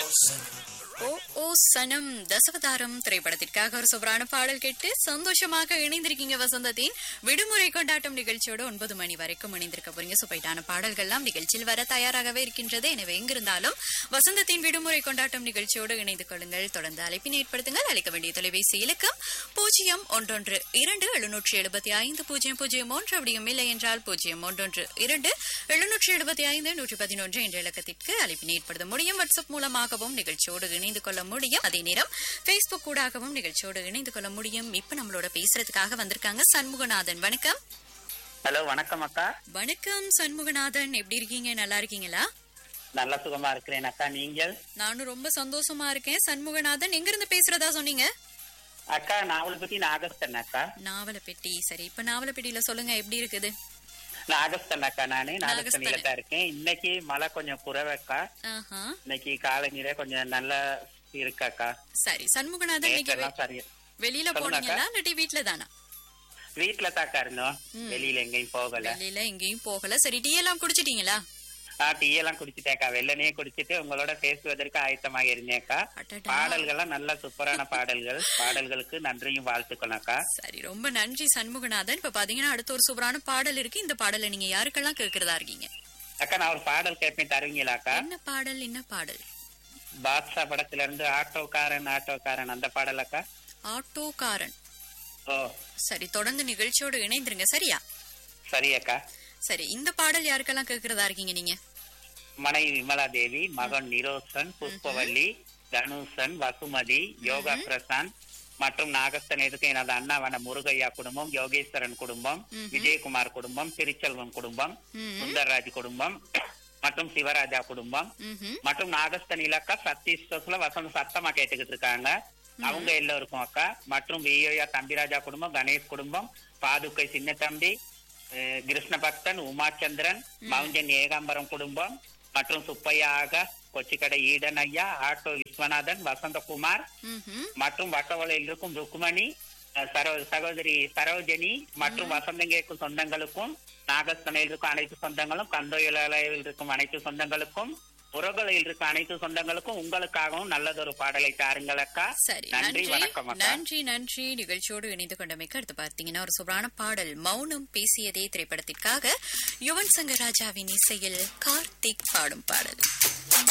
ஓ ஓ சனம் தசவதாரம் திரைப்படத்திற்காக ஒரு சூப்பரான பாடல் கேட்டு சந்தோஷமாக இணைந்திருக்கீங்க வசந்தத்தின் விடுமுறை கொண்டாட்டம் நிகழ்ச்சியோட ஒன்பது மணி வரைக்கும் இணைந்திருக்க போறீங்க சுப்பைட்டான பாடல்கள்லாம் நிகழ்ச்சியில் வர தயாராகவே இருக்கின்றது எனவே எங்கிருந்தாலும் வசந்தத்தின் விடுமுறை கொண்டாட்டம் நிகழ்ச்சியோடு இணைந்து கொள்ளுங்கள் தொடர்ந்து அழைப்பினை ஏற்படுத்துங்கள் அழைக்க வேண்டிய தொலைபேசி இலக்கம் பூஜ்ஜியம் ஒன்றொன்று இரண்டு எழுநூற்றி எழுபத்தி ஐந்து பூஜ்ஜியம் பூஜ்ஜியம் ஒன்று அப்படியும் இல்லை என்றால் பூஜ்ஜியம் ஒன்றொன்று இரண்டு எழுநூற்றி எழுபத்தி ஐந்து நூற்றி பதினொன்று என்ற இலக்கத்திற்கு அழைப்பினை ஏற்படுத்த முடியும் வாட்ஸ்அப் மூலமாகவும் நிகழ்ச்சியோடு இணைந்து கொள்ள முடியும் அதே நேரம் பேஸ்புக் கூடாகவும் நிகழ்ச்சியோடு இணைந்து கொள்ள முடியும் இப்ப நம்மளோட பேசுறதுக்காக வந்திருக்காங்க சண்முகநாதன் வணக்கம் ஹலோ வணக்கம் அக்கா வணக்கம் சண்முகநாதன் எப்படி இருக்கீங்க நல்லா இருக்கீங்களா நல்ல சுகமா இருக்கிறேன் அக்கா நீங்கள் நானும் ரொம்ப சந்தோஷமா இருக்கேன் சண்முகநாதன் எங்க இருந்து பேசுறதா சொன்னீங்க அக்கா நாவலை பத்தி நாகஸ்தன் அக்கா நாவலப்பெட்டி சரி இப்ப நாவலப்பெட்டியில சொல்லுங்க எப்படி இருக்குது நாகஸ்தன் அக்கா நானு நாகஸ்தனில நாகஸ்தன். தான் இருக்கேன் இன்னைக்கு மழை கொஞ்சம் குறைவக்கா ஆஹா இன்னைக்கு காலநிலை கொஞ்சம் நல்லா இருக்காக்கா சரி சண்முகநாதன் இன்னைக்கு நேற்றெல்லாம் சரி வெளியில சொல்லுங்க போனீங்களா இல்லாட்டி வீட்டுல தானா வீட்டுல தாக்கா இருந்தோம் வெளியில எங்கேயும் போகல வெளியில எங்கேயும் போகல சரி டீ எல்லாம் குடிச்சிட்டீங்களா நான் டீ எல்லாம் குடிச்சிட்டேக்கா வெள்ளனையே குடிச்சிட்டு உங்களோட பேசுவதற்கு ஆயத்தமாக இருந்தேன்க்கா அடடா. பாடல்கள்லாம் நல்ல சூப்பரான பாடல்கள் பாடல்களுக்கு நன்றியும் வாழ்த்துக்கள் அக்கா சரி ரொம்ப நன்றி சண்முகநாதன் இப்ப பாத்தீங்கன்னா அடுத்த ஒரு சூப்பரான பாடல் இருக்கு இந்த பாடலை நீங்க யாருக்கெல்லாம் கேக்குறதா இருக்கீங்க அக்கா நான் ஒரு பாடல் கேட்பேன் தருவீங்களாக்கா என்ன பாடல் என்ன பாடல் பாத்ஷா படத்துல இருந்து ஆட்டோக்காரன் ஆட்டோக்காரன் அந்த பாடல் அக்கா ஆட்டோக்காரன் ஓ சரி தொடர்ந்து நிகழ்ச்சியோடு இணைந்துருங்க சரியா சரி அக்கா சரி இந்த பாடல் யாருக்கெல்லாம் கேக்குறதா இருக்கீங்க நீங்க மனைவி விமலா தேவி மகன் நிரோசன் புஷ்பவல்லி தனுஷன் வசுமதி யோகா பிரசாந்த் மற்றும் நாகஸ்தன் எதுக்கு எனது அண்ணாவான முருகையா குடும்பம் யோகேஸ்வரன் குடும்பம் விஜயகுமார் குடும்பம் திருச்செல்வம் குடும்பம் ம். சுந்தர்ராஜ் குடும்பம் மற்றும் சிவராஜா குடும்பம் ம்ஹும். மற்றும் நாகஸ்தன் இலக்கா சத்தீஸ்வரத்துல வசந்த சத்தமா கேட்டுக்கிட்டு இருக்காங்க அவங்க எல்லோருக்கும் அக்கா மற்றும் வியோயா தம்பிராஜா குடும்பம் கணேஷ் குடும்பம் பாதுகை சின்ன தம்பி அஹ், கிருஷ்ண பக்தன் உமாச்சந்திரன் மவுஞ்சன் ஏகாம்பரம் குடும்பம் மற்றும் சுப்பையா ஆகா கொச்சிக்கடை ஈடன் ஐயா ஆட்டோ விஸ்வநாதன் வசந்தகுமார் ம்ஹும். மற்றும் வட்டவளையில் இருக்கும் ருக்குமணி அஹ், சரோ- சகோதரி சரோஜினி மற்றும் வசந்தங்கேக்கும் சொந்தங்களுக்கும் நாகஸ்தனையில் இருக்கும் அனைத்து சொந்தங்களும் கந்தோயிலையில் இருக்கும் அனைத்து சொந்தங்களுக்கும் உறவுகளில் இருக்கும் அனைத்து சொந்தங்களுக்கும் உங்களுக்காகவும் நல்லதொரு பாடலை தாருங்கள் அக்கா சரி நன்றி நன்றி வணக்கம் அக்கா நன்றி நன்றி நிகழ்ச்சியோடு இணைந்து கொண்டமைக்கு அடுத்து பார்த்தீங்கன்னா ஒரு சூப்பரான பாடல் மௌனம் பேசியதே திரைப்படத்திற்காக யுவன் சங்கர் ராஜாவின் இசையில் கார்த்திக் பாடும் பாடல்